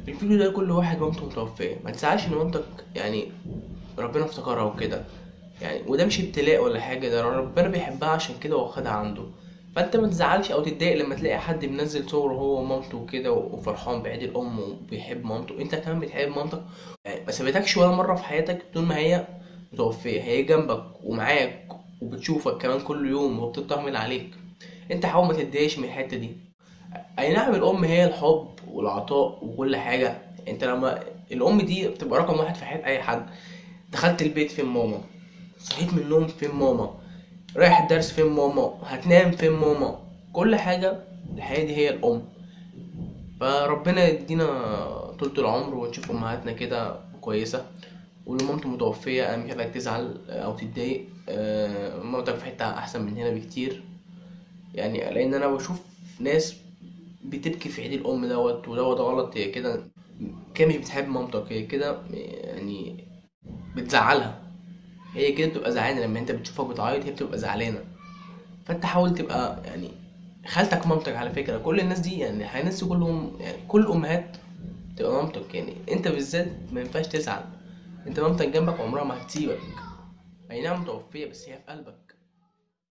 الفيديو ده كل واحد مامته متوفية ما تزعلش ان مامتك يعني ربنا افتكرها وكده يعني وده مش ابتلاء ولا حاجة ده ربنا بيحبها عشان كده واخدها عنده فانت ما تزعلش او تتضايق لما تلاقي حد منزل صور هو ومامته وكده وفرحان بعيد الام وبيحب مامته انت كمان بتحب مامتك يعني ما سابتكش ولا مرة في حياتك طول ما هي متوفية هي جنبك ومعاك وبتشوفك كمان كل يوم وبتطمن عليك انت حاول ما تتضايقش من الحتة دي اي نعم الام هي الحب والعطاء وكل حاجة انت لما الام دي بتبقى رقم واحد في حياة اي حد دخلت البيت فين ماما صحيت من النوم فين ماما رايح الدرس فين ماما هتنام فين ماما كل حاجة الحياة دي هي الام فربنا يدينا طولة العمر ونشوف امهاتنا كده كويسة ولو مامته متوفية انا مش عايزك تزعل او تتضايق آه، مامتك في حتة احسن من هنا بكتير يعني لان انا بشوف ناس بتبكي في عيد الام دوت ودوت غلط هي كده كده مش بتحب مامتك هي كده يعني بتزعلها هي كده بتبقى زعلانه لما انت بتشوفها بتعيط هي بتبقى زعلانه فانت حاول تبقى يعني خالتك مامتك على فكره كل الناس دي يعني الناس دي كلهم يعني كل الامهات تبقى مامتك يعني انت بالذات ما ينفعش تزعل انت مامتك جنبك عمرها ما هتسيبك اي نعم متوفيه بس هي في قلبك